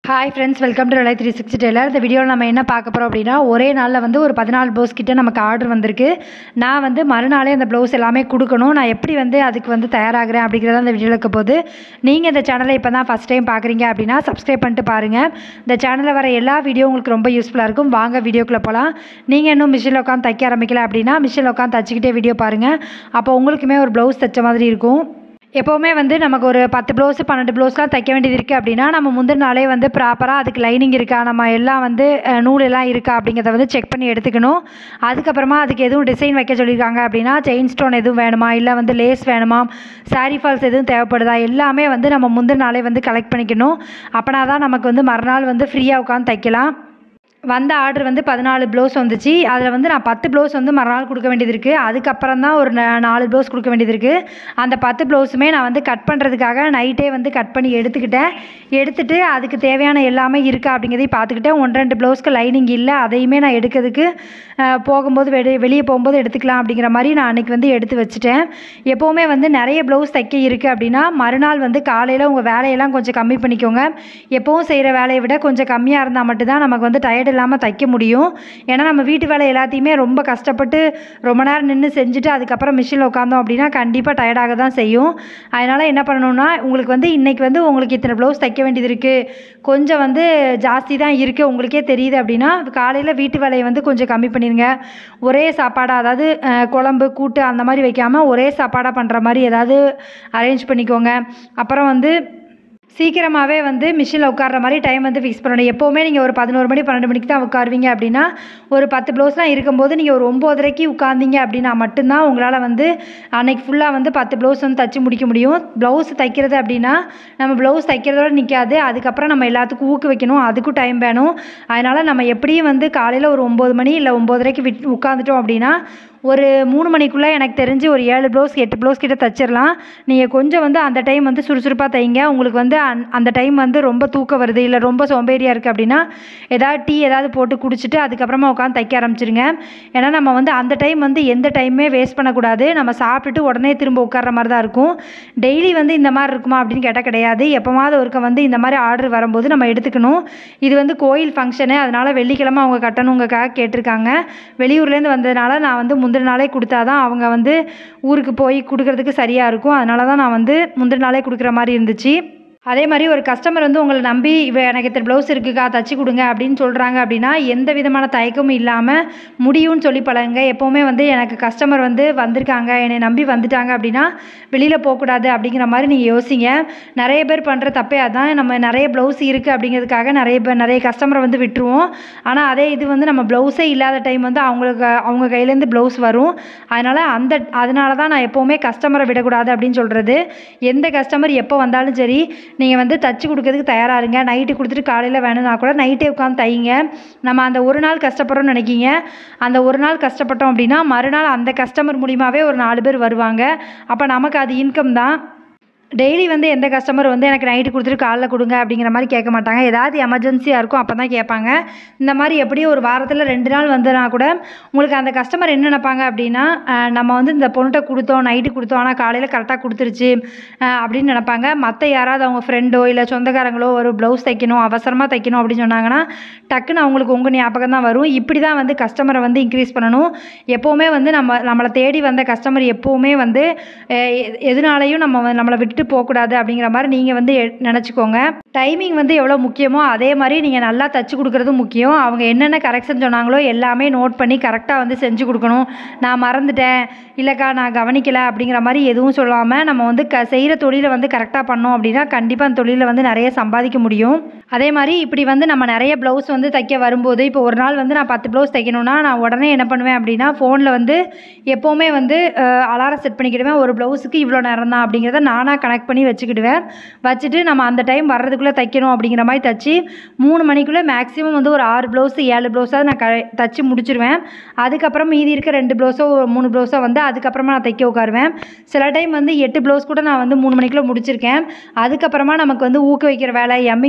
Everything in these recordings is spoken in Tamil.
hi friends welcome to rely three sixty tailor இந்த வீடியோவில் நம்ம என்ன பார்க்க போகிறோம் அப்படின்னா ஒரே நாளில் வந்து ஒரு பதினாலு ப்ளவுஸ் கிட்ட நமக்கு ஆர்டர் வந்திருக்கு நான் வந்து மறுநாளே அந்த ப்ளவுஸ் எல்லாமே கொடுக்கணும் நான் எப்படி வந்து அதுக்கு வந்து தயாராகிறேன் அப்படிங்கிறத அந்த வீடியோவில் இருக்க போது நீங்கள் இந்த சேனலை இப்போ தான் ஃபஸ்ட் டைம் பார்க்குறீங்க அப்படின்னா சப்ஸ்கிரைப் பண்ணிட்டு பாருங்கள் இந்த சேனலில் வர எல்லா வீடியோ உங்களுக்கு ரொம்ப யூஸ்ஃபுல்லாக இருக்கும் வாங்க வீடியோக்குள்ளே போகலாம் நீங்கள் இன்னும் மிஷினில் உட்காந்து தைக்க ஆரம்பிக்கல அப்படின்னா மிஷினில் உட்காந்து தச்சிக்கிட்டே வீடியோ பாருங்கள் அப்போ உங்களுக்குமே ஒரு ப்ளவுஸ் தைச்ச மாதிரி இருக்கும் எப்போவுமே வந்து நமக்கு ஒரு பத்து ப்ளவுஸு பன்னெண்டு ப்ளவுஸ்லாம் தைக்க வேண்டியது இருக்குது அப்படின்னா நம்ம முந்தின நாளே வந்து ப்ராப்பராக அதுக்கு லைனிங் இருக்கா நம்ம எல்லாம் வந்து அஹ், நூல் எல்லாம் இருக்கா அப்படிங்கிறத வந்து செக் பண்ணி எடுத்துக்கணும் அதுக்கப்புறமா அதுக்கு எதுவும் டிசைன் வைக்க சொல்லியிருக்காங்க அப்படின்னா செயின் ஸ்டோன் எதுவும் வேணுமா இல்லை வந்து லேஸ் வேணுமா சாரீ ஃபால்ஸ் எதுவும் தேவைப்படுதா எல்லாமே வந்து நம்ம முந்தின நாளே வந்து கலெக்ட் பண்ணிக்கணும் அப்போனா தான் நமக்கு வந்து மறுநாள் வந்து ஃப்ரீயாக உட்காந்து தைக்கலாம் வந்த ஆர்டர் வந்து பதினாலு ப்ளவுஸ் வந்துச்சு அதில் வந்து நான் பத்து ப்ளவுஸ் வந்து மறுநாள் கொடுக்க வேண்டியது இருக்குது அதுக்கப்புறம் தான் ஒரு நா- நாலு ப்ளவுஸ் கொடுக்க வேண்டியது இருக்குது அந்த பத்து ப்ளவுஸுமே நான் வந்து கட் பண்ணுறதுக்காக நைட்டே வந்து கட் பண்ணி எடுத்துக்கிட்டேன் எடுத்துட்டு அதுக்கு தேவையான எல்லாமே இருக்கா அப்படிங்கிறதையும் பார்த்துக்கிட்டேன் ஒன்று ரெண்டு ப்ளவுஸ்க்கு லைனிங் இல்லை அதையுமே நான் எடுக்கிறதுக்கு அஹ், போகும்போது வெளி வெளியே போகும்போது எடுத்துக்கலாம் அப்படிங்கிற மாதிரி நான் அன்றைக்கி வந்து எடுத்து வச்சுட்டேன் எப்போவுமே வந்து நிறைய ப்ளவுஸ் தைக்க இருக்குது அப்படின்னா மறுநாள் வந்து காலையில் உங்கள் வேலையெல்லாம் கொஞ்சம் கம்மி பண்ணிக்கோங்க எப்போவும் செய்கிற வேலையை விட கொஞ்சம் கம்மியாக இருந்தால் மட்டும்தான் நமக்கு வந்து டயர்ட் இல்லாமல் தைக்க முடியும் ஏன்னா நம்ம வீட்டு வேலை எல்லாத்தையுமே ரொம்ப கஷ்டப்பட்டு ரொம்ப நேரம் நின்று செஞ்சுட்டு அதுக்கப்புறம் மிஷினில் உட்காந்தோம் அப்படின்னா கண்டிப்பாக டயர்டாக தான் செய்யும் அதனால் என்ன பண்ணணும்னா உங்களுக்கு வந்து இன்றைக்கி வந்து உங்களுக்கு இத்தனை ப்ளவுஸ் தைக்க வேண்டியது இருக்குது கொஞ்சம் வந்து ஜாஸ்தி தான் இருக்குது உங்களுக்கே தெரியுது அப்படின்னா காலையில் வீட்டு வேலையை வந்து கொஞ்சம் கம்மி பண்ணிடுங்க ஒரே சாப்பாடாக அதாவது அஹ், குழம்பு கூட்டு அந்த மாதிரி வைக்காமல் ஒரே சாப்பாடாக பண்ணுற மாதிரி ஏதாவது அரேஞ்ச் பண்ணிக்கோங்க அப்புறம் வந்து சீக்கிரமாகவே வந்து மிஷினில் உட்கார்ற மாதிரி டைம் வந்து ஃபிக்ஸ் பண்ணணும் எப்போவுமே நீங்கள் ஒரு பதினோரு மணி பன்னெண்டு மணிக்கு தான் உட்காருவீங்க அப்படின்னா ஒரு பத்து ப்ளவுஸ்லாம் இருக்கும்போது நீங்கள் ஒரு ஒம்போதரைக்கு உட்காந்தீங்க அப்படின்னா மட்டும்தான் உங்களால் வந்து அன்னைக்கு ஃபுல்லாக வந்து பத்து ப்ளவுஸ் வந்து தச்சு முடிக்க முடியும் ப்ளவுஸ் தைக்கிறது அப்படின்னா நம்ம ப்ளவுஸ் தைக்கிறதோட நிற்காது அதுக்கப்புறம் நம்ம எல்லாத்துக்கும் ஊக்கு வைக்கணும் அதுக்கும் டைம் வேணும் அதனால் நம்ம எப்படியும் வந்து காலையில் ஒரு ஒம்பது மணி இல்லை ஒம்போதரைக்கு விட் உட்காந்துட்டோம் அப்படின்னா ஒரு மூணு மணிக்குள்ளே எனக்கு தெரிஞ்சு ஒரு ஏழு ப்ளவுஸ் எட்டு ப்ளவுஸ் கிட்ட தச்சிடலாம் நீங்கள் கொஞ்சம் வந்து அந்த டைம் வந்து சுறுசுறுப்பாக தைங்க உங்களுக்கு வந்து அந் அந்த டைம் வந்து ரொம்ப தூக்கம் வருது இல்லை ரொம்ப சோம்பேறியாக இருக்குது அப்படின்னா ஏதாவது டீ ஏதாவது போட்டு குடிச்சிட்டு அதுக்கப்புறமா உட்காந்து தைக்க ஆரம்பிச்சிருங்க ஏன்னா நம்ம வந்து அந்த டைம் வந்து எந்த டைமே வேஸ்ட் பண்ணக்கூடாது நம்ம சாப்பிட்டுட்டு உடனே திரும்ப உட்கார்ற மாதிரி தான் இருக்கும் டெய்லி வந்து இந்த மாதிரி இருக்குமா அப்படின்னு கேட்டால் கிடையாது எப்போவாவது ஒருக்க வந்து இந்த மாதிரி ஆர்டர் வரும்போது நம்ம எடுத்துக்கணும் இது வந்து கோயில் ஃபங்க்ஷனு அதனால் வெள்ளிக்கிழமை அவங்க கட்டணுங்கக்காக கேட்டிருக்காங்க வெளியூர்லேருந்து வந்ததுனால நான் வந்து முந்தின நாளே கொடுத்தா தான் அவங்க வந்து ஊருக்கு போய் கொடுக்கறதுக்கு சரியாக இருக்கும் அதனால தான் நான் வந்து முந்தின நாளே கொடுக்குற மாதிரி இருந்துச்சு அதே மாதிரி ஒரு கஸ்டமர் வந்து உங்களை நம்பி இவ எனக்கு இத்தனை ப்ளவுஸ் இருக்குக்கா தச்சு கொடுங்க அப்படின்னு சொல்கிறாங்க அப்படின்னா எந்த விதமான தயக்கமும் இல்லாமல் முடியும்னு சொல்லி பழகுங்க எப்போவுமே வந்து எனக்கு கஸ்டமர் வந்து வந்திருக்காங்க என்னை நம்பி வந்துட்டாங்க அப்படின்னா வெளியில் போகக்கூடாது அப்படிங்கிற மாதிரி நீங்கள் யோசிங்க நிறைய பேர் பண்ணுற தப்பே அதான் நம்ம நிறைய ப்ளவுஸ் இருக்குது அப்படிங்கிறதுக்காக நிறைய பேர் நிறைய கஸ்டமரை வந்து விட்டுருவோம் ஆனால் அதே இது வந்து நம்ம ப்ளவுஸே இல்லாத டைம் வந்து அவங்களுக்கு அவங்க கையிலேருந்து ப்ளவுஸ் வரும் அதனால் அந்த அதனால தான் நான் எப்போவுமே கஸ்டமரை விடக்கூடாது அப்படின்னு சொல்கிறது எந்த கஸ்டமர் எப்போ வந்தாலும் சரி நீங்கள் வந்து தச்சு கொடுக்கறதுக்கு தயாராக இருங்க நைட்டு கொடுத்துட்டு காலையில் வேணும்னா கூட நைட்டே உட்காந்து தைங்க நம்ம அந்த ஒரு நாள் கஷ்டப்படுறோம்னு நினைக்கிங்க அந்த ஒரு நாள் கஷ்டப்பட்டோம் அப்படின்னா மறுநாள் அந்த கஸ்டமர் மூலியமாகவே ஒரு நாலு பேர் வருவாங்க அப்போ நமக்கு அது இன்கம் தான் டெய்லி வந்து எந்த கஸ்டமர் வந்து எனக்கு நைட்டு கொடுத்துட்டு காலைல கொடுங்க அப்படிங்கிற மாதிரி கேட்க மாட்டாங்க ஏதாவது எமர்ஜென்சியாக இருக்கும் அப்போ தான் கேட்பாங்க இந்த மாதிரி எப்படியும் ஒரு வாரத்தில் ரெண்டு நாள் வந்தனா கூட உங்களுக்கு அந்த கஸ்டமர் என்ன நினைப்பாங்க அப்படின்னா அஹ், நம்ம வந்து இந்த பொண்ணுகிட்ட கொடுத்தோம் நைட்டு கொடுத்தோம் ஆனால் காலையில் கரெக்டாக கொடுத்துருச்சு அஹ், அப்படின்னு நினைப்பாங்க மற்ற யாராவது அவங்க ஃப்ரெண்டோ இல்லை சொந்தக்காரங்களோ ஒரு ப்ளவுஸ் தைக்கணும் அவசரமாக தைக்கணும் அப்படின்னு சொன்னாங்கன்னா டக்குன்னு அவங்களுக்கு உங்கள் ஞாபகம் தான் வரும் இப்படி தான் வந்து கஸ்டமரை வந்து இன்க்ரீஸ் பண்ணணும் எப்போவுமே வந்து நம்ம நம்மளை தேடி வந்த கஸ்டமர் எப்போவுமே வந்து அஹ், எ- எதுனாலையும் நம்ம வந்து நம்மளை விட்டுட்டு போகக்கூடாது அப்படிங்கிற மாதிரி நீங்கள் வந்து எ- நினச்சிக்கோங்க டைமிங் வந்து எவ்வளோ முக்கியமோ அதே மாதிரி நீங்கள் நல்லா தச்சு கொடுக்குறதும் முக்கியம் அவங்க என்னென்ன கரெக்ஷன் சொன்னாங்களோ எல்லாமே நோட் பண்ணி கரெக்டாக வந்து செஞ்சு கொடுக்கணும் நான் மறந்துட்டேன் இல்லைக்கா நான் கவனிக்கலை அப்படிங்கிற மாதிரி எதுவும் சொல்லாமல் நம்ம வந்து க செய்கிற தொழிலை வந்து கரெக்டாக பண்ணோம் அப்படின்னா கண்டிப்பாக அந்த தொழிலில் வந்து நிறைய சம்பாதிக்க முடியும் அதே மாதிரி இப்படி வந்து நம்ம நிறைய ப்ளவுஸ் வந்து தைக்க வரும்போது இப்போ ஒரு நாள் வந்து நான் பத்து ப்ளவுஸ் தைக்கணும்னா நான் உடனே என்ன பண்ணுவேன் அப்படின்னா ஃபோனில் வந்து எப்போவுமே வந்து அலாரம் செட் பண்ணிக்கிடுவேன் ஒரு ப்ளவுஸுக்கு இவ்வளோ நேரம் தான் அப்படிங்கிறத நானாக கனெக்ட் பண்ணி வச்சுக்கிடுவேன் வச்சுட்டு நம்ம அந்த டைம் வர்றதுக்குள்ளே தைக்கணும் அப்படிங்கிற மாதிரி தச்சு மூணு மணிக்குள்ளே மேக்ஸிமம் வந்து ஒரு ஆறு ப்ளவுஸ் ஏழு ப்ளவுஸாவது நான் க தச்சு முடிச்சிருவேன் அதுக்கப்புறம் மீதி இருக்க ரெண்டு ப்ளவுஸோ மூணு ப்ளவுஸோ வந்து அதுக்கப்புறமா நான் தைக்க உட்காருவேன் சில டைம் வந்து எட்டு ப்ளவுஸ் கூட நான் வந்து மூணு மணிக்குள்ளே முடிச்சிருக்கேன் அதுக்கப்புறமா நமக்கு வந்து ஊக்க வைக்கிற வேலை எம்மிங் வேலை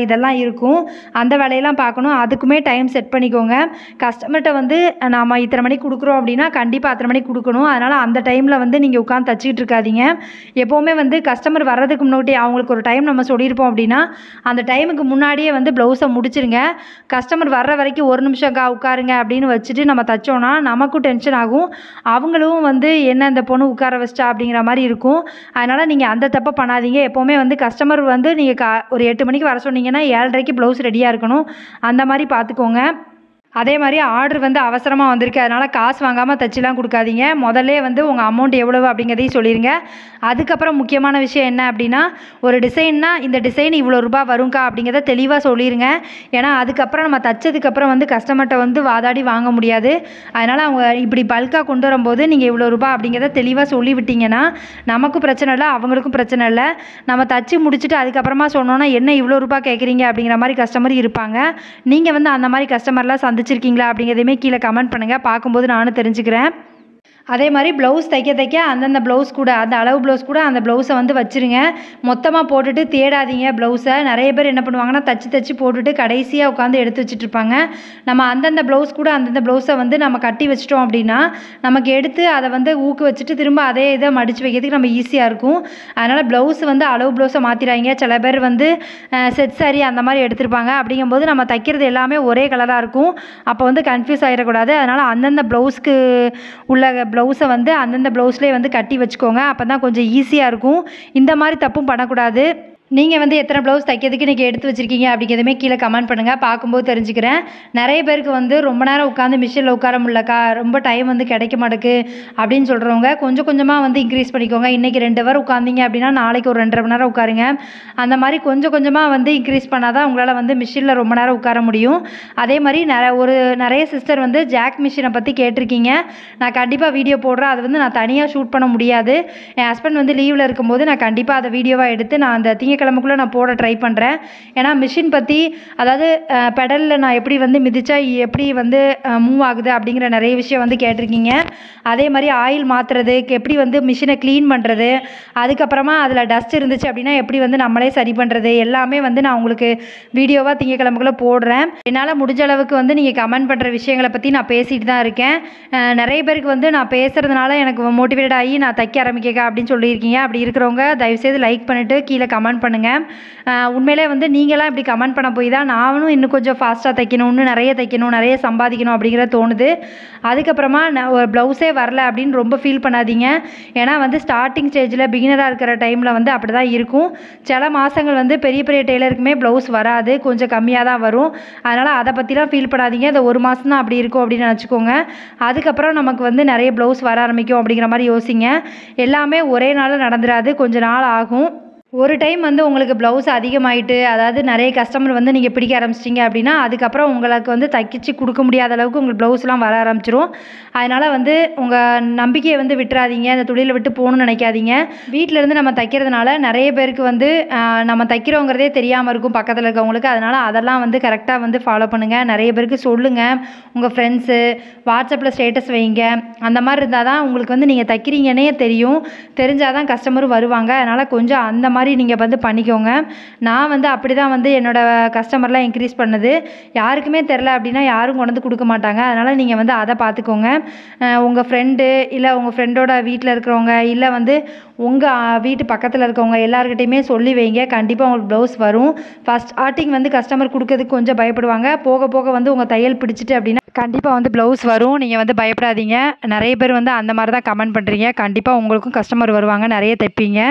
இதெல்லாம் இருக்கும் அந்த வேலையெல்லாம் பார்க்கணும் அதுக்குமே டைம் செட் பண்ணிக்கோங்க கஸ்டமர்கிட்ட வந்து நாம் இத்தனை மணிக்கு கொடுக்குறோம் அப்படின்னா கண்டிப்பாக அத்தனை மணிக்கு கொடுக்கணும் அதனால் அந்த டைமில் வந்து நீங்கள் உட்காந்து தச்சிக்கிட்டு இருக்காதீங்க எப்போவுமே வந்து கஸ்டமர் வர்றதுக்கு முன்னாடி அவங்களுக்கு ஒரு டைம் நம்ம சொல்லியிருப்போம் அப்படின்னா அந்த டைமுக்கு முன்னாடியே வந்து ப்ளவுஸை முடிச்சிருங்க கஸ்டமர் வர்ற வரைக்கும் ஒரு நிமிஷம் கா உட்காருங்க அப்படின்னு வச்சுட்டு நம்ம தைச்சோன்னா நமக்கும் டென்ஷன் ஆகும் அவங்களும் வந்து என்ன இந்த பொண்ணு உட்கார வச்சிட்டா அப்படிங்கிற மாதிரி இருக்கும் அதனால் நீங்கள் அந்த தப்பை பண்ணாதீங்க எப்போவுமே வந்து கஸ்டமர் வந்து நீங்கள் கா ஒரு எட்டு மணிக்கு வர சொன்னீங்கன்னா ஏழரைக்கு ப்ளவுஸ் ரெடியாக இருக்கணும் அந்த மாதிரி பார்த்துக்கோங்க அதே மாதிரி ஆர்டர் வந்து அவசரமாக வந்திருக்கு அதனால் காசு வாங்காமல் தச்சுலாம் கொடுக்காதீங்க முதல்ல வந்து உங்கள் அமௌண்ட் எவ்வளவு அப்படிங்கிறதையும் சொல்லிடுங்க அதுக்கப்புறம் முக்கியமான விஷயம் என்ன அப்படின்னா ஒரு டிசைன்னா இந்த டிசைன் இவ்வளோ ரூபாய் வருங்க்கா அப்படிங்கிறத தெளிவாக சொல்லிடுங்க ஏன்னா அதுக்கப்புறம் நம்ம தச்சதுக்கப்புறம் வந்து கஸ்டமர்கிட்ட வந்து வாதாடி வாங்க முடியாது அதனால் அவங்க இப்படி பல்காக கொண்டு வரும்போது நீங்கள் இவ்வளோ ரூபாய் அப்படிங்கிறத தெளிவாக சொல்லி விட்டீங்கன்னா நமக்கும் பிரச்சனை இல்லை அவங்களுக்கும் பிரச்சனை இல்லை நம்ம தச்சு முடிச்சுட்டு அதுக்கப்புறமா சொன்னோன்னா என்ன இவ்வளோ ரூபாய் கேட்குறீங்க அப்படிங்கிற மாதிரி கஸ்டமர் இருப்பாங்க நீங்கள் வந்து அந்த மாதிரி கஸ்டமர்லாம் சந்திச்சிருக்கீங்களா அப்படிங்கிறதையுமே கீழே கமெண்ட் பண்ணுங்கள் பார்க்கும்போது நானும் தெரிஞ்சுக்கிறேன் அதே மாதிரி ப்ளவுஸ் தைக்க தைக்க அந்தந்த ப்ளவுஸ் கூட அந்த அளவு ப்ளவுஸ் கூட அந்த ப்ளவுஸை வந்து வச்சுருங்க மொத்தமாக போட்டுட்டு தேடாதீங்க ப்ளவுஸை நிறைய பேர் என்ன பண்ணுவாங்கன்னா தச்சு தச்சு போட்டுட்டு கடைசியாக உட்காந்து எடுத்து வச்சுட்டு இருப்பாங்க நம்ம அந்தந்த ப்ளவுஸ் கூட அந்தந்த ப்ளவுஸை வந்து நம்ம கட்டி வச்சிட்டோம் அப்படின்னா நமக்கு எடுத்து அதை வந்து ஊக்கு வச்சுட்டு திரும்ப அதே இதை மடித்து வைக்கிறதுக்கு நம்ம ஈஸியாக இருக்கும் அதனால் ப்ளவுஸ் வந்து அளவு ப்ளவுஸை மாற்றிடாங்க சில பேர் வந்து செட் சாரி அந்த மாதிரி எடுத்திருப்பாங்க அப்படிங்கும்போது நம்ம தைக்கிறது எல்லாமே ஒரே கலராக இருக்கும் அப்போ வந்து கன்ஃபியூஸ் ஆகிடக்கூடாது அதனால் அந்தந்த ப்ளவுஸ்க்கு உள்ள ப்ளவுஸை வந்து அந்தந்த ப்ளவுஸ்லேயே வந்து கட்டி வச்சுக்கோங்க அப்போ தான் கொஞ்சம் ஈஸியாக இருக்கும் இந்த மாதிரி தப்பும் பண்ணக்கூடாது நீங்கள் வந்து எத்தனை ப்ளவுஸ் தைக்கிறதுக்கு இன்றைக்கி எடுத்து வச்சுருக்கீங்க அப்படிங்கிறதுமே கீழே கமெண்ட் பண்ணுங்கள் பார்க்கும்போது தெரிஞ்சுக்கிறேன் நிறைய பேருக்கு வந்து ரொம்ப நேரம் உட்காந்து மிஷினில் உட்கார முடியலக்கா ரொம்ப டைம் வந்து கிடைக்க மாட்டேக்கு அப்படின்னு சொல்கிறவங்க கொஞ்சம் கொஞ்சமாக வந்து இன்க்ரீஸ் பண்ணிக்கோங்க இன்றைக்கி ரெண்டு ஹவர் உட்காந்திங்க அப்படின்னா நாளைக்கு ஒரு ரெண்டரை மணி நேரம் உட்காருங்க அந்த மாதிரி கொஞ்சம் கொஞ்சமாக வந்து இன்க்ரீஸ் பண்ணால் தான் உங்களால் வந்து மிஷினில் ரொம்ப நேரம் உட்கார முடியும் அதே மாதிரி நிறைய ஒரு நிறைய சிஸ்டர் வந்து ஜாக் மிஷினை பற்றி கேட்டிருக்கீங்க நான் கண்டிப்பாக வீடியோ போடுறேன் அது வந்து நான் தனியாக ஷூட் பண்ண முடியாது என் ஹஸ்பண்ட் வந்து லீவில் இருக்கும்போது நான் கண்டிப்பாக அதை வீடியோவாக எடுத்து நான் அந்த திங்கக்கிழமைக்குள்ளே நான் போட ட்ரை பண்ணுறேன் ஏன்னா மிஷின் பற்றி அதாவது பெடலில் நான் எப்படி வந்து மிதிச்சா எப்படி வந்து மூவ் ஆகுது அப்படிங்கிற நிறைய விஷயம் வந்து கேட்டிருக்கீங்க அதே மாதிரி ஆயில் மாற்றுறது எப்படி வந்து மிஷினை க்ளீன் பண்ணுறது அதுக்கப்புறமா அதில் டஸ்ட் இருந்துச்சு அப்படின்னா எப்படி வந்து நம்மளே சரி பண்ணுறது எல்லாமே வந்து நான் உங்களுக்கு வீடியோவாக திங்கக்கிழமைக்குள்ளே போடுறேன் என்னால் முடிஞ்ச அளவுக்கு வந்து நீங்கள் கமெண்ட் பண்ணுற விஷயங்களை பற்றி நான் பேசிட்டு தான் இருக்கேன் அஹ் நிறைய பேருக்கு வந்து நான் பேசுகிறதுனால எனக்கு மோட்டிவேட் ஆகி நான் தைக்க ஆரம்பிக்கக்கா அப்படின்னு சொல்லியிருக்கீங்க அப்படி இருக்கிறவங்க தயவுசெய்து லைக் பண்ணிவிட்டு கீழே கமெண்ட் பண்ணுங்கள் உண்மையிலே வந்து நீங்களாம் இப்படி கமெண்ட் பண்ண போய் தான் நானும் இன்னும் கொஞ்சம் ஃபாஸ்ட்டாக தைக்கணும் இன்னும் நிறைய தைக்கணும் நிறைய சம்பாதிக்கணும் அப்படிங்கிற தோணுது அதுக்கப்புறமா நான் ஒரு ப்ளவுஸே வரல அப்படின்னு ரொம்ப ஃபீல் பண்ணாதீங்க ஏன்னா வந்து ஸ்டார்டிங் ஸ்டேஜில் பிகினராக இருக்கிற டைமில் வந்து அப்படி தான் இருக்கும் சில மாதங்கள் வந்து பெரிய பெரிய டெய்லருக்குமே ப்ளவுஸ் வராது கொஞ்சம் கம்மியாக தான் வரும் அதனால் அதை பற்றிலாம் ஃபீல் பண்ணாதீங்க இந்த ஒரு மாதம் தான் அப்படி இருக்கும் அப்படின்னு நினச்சிக்கோங்க அதுக்கப்புறம் நமக்கு வந்து நிறைய ப்ளவுஸ் வர ஆரம்பிக்கும் அப்படிங்கிற மாதிரி யோசிங்க எல்லாமே ஒரே நாளில் நடந்துராது கொஞ்ச நாள் ஆகும் ஒரு டைம் வந்து உங்களுக்கு ப்ளவுஸ் அதிகமாயிட்டு அதாவது நிறைய கஸ்டமர் வந்து நீங்கள் பிடிக்க ஆரம்பிச்சிட்டிங்க அப்படின்னா அதுக்கப்புறம் உங்களுக்கு வந்து தைக்கிச்சு கொடுக்க முடியாத அளவுக்கு உங்களுக்கு ப்ளவுஸ்லாம் வர ஆரம்பிச்சிரும் அதனால் வந்து உங்கள் நம்பிக்கையை வந்து விட்டுறாதீங்க அந்த தொழிலை விட்டு போகணும்னு நினைக்காதீங்க வீட்டில் இருந்து நம்ம தைக்கிறதுனால நிறைய பேருக்கு வந்து ஆஹ், நம்ம தைக்கிறோங்கிறதே தெரியாமல் இருக்கும் பக்கத்தில் இருக்கவங்களுக்கு அதனால் அதெல்லாம் வந்து கரெக்டாக வந்து ஃபாலோ பண்ணுங்கள் நிறைய பேருக்கு சொல்லுங்கள் உங்கள் ஃப்ரெண்ட்ஸு வாட்ஸ்அப்பில் ஸ்டேட்டஸ் வைங்க அந்த மாதிரி இருந்தால் தான் உங்களுக்கு வந்து நீங்கள் தைக்கிறீங்கன்னே தெரியும் தெரிஞ்சால் தான் கஸ்டமரும் வருவாங்க அதனால் கொஞ்சம் அந்த மாதிரி நீங்கள் வந்து பண்ணிக்கோங்க நான் வந்து அப்படி தான் வந்து என்னோடய கஸ்டமர்லாம் இன்க்ரீஸ் பண்ணது யாருக்குமே தெரில அப்படின்னா யாரும் கொண்டு வந்து கொடுக்க மாட்டாங்க அதனால் நீங்கள் வந்து அதை பார்த்துக்கோங்க உங்கள் ஃப்ரெண்டு இல்லை உங்கள் ஃப்ரெண்டோட வீட்டில் இருக்கிறவங்க இல்லை வந்து உங்கள் வீட்டு பக்கத்தில் இருக்கவங்க எல்லாருக்கிட்டையுமே சொல்லி வைங்க கண்டிப்பாக உங்களுக்கு ப்ளவுஸ் வரும் ஃபஸ்ட் ஸ்டார்டிங் வந்து கஸ்டமர் கொடுக்கறதுக்கு கொஞ்சம் பயப்படுவாங்க போக போக வந்து உங்கள் தையல் பிடிச்சிட்டு அப்படின்னா கண்டிப்பாக வந்து ப்ளவுஸ் வரும் நீங்கள் வந்து பயப்படாதீங்க நிறைய பேர் வந்து அந்த மாதிரி தான் கமெண்ட் பண்ணுறீங்க கண்டிப்பாக உங்களுக்கும் கஸ்டமர் வருவாங்க நிறைய தைப்பீங்க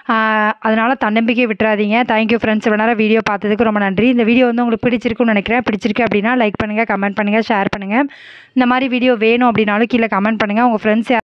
அதனால் தன்னம்பிக்கை விட்டுறாதீங்க தேங்க்யூ ஃப்ரெண்ட்ஸ் இவ்வளோ நேரம் வீடியோ பார்த்ததுக்கு ரொம்ப நன்றி இந்த வீடியோ வந்து உங்களுக்கு பிடிச்சிருக்குன்னு நினைக்கிறேன் பிடிச்சிருக்கு அப்படின்னா லைக் பண்ணுங்கள் கமெண்ட் பண்ணுங்கள் ஷேர் பண்ணுங்கள் இந்த மாதிரி வீடியோ வேணும் அப்படின்னாலும் கீழே கமெண்ட் பண்ணுங்கள் உங்கள் ஃப்ரெண்ட்ஸ்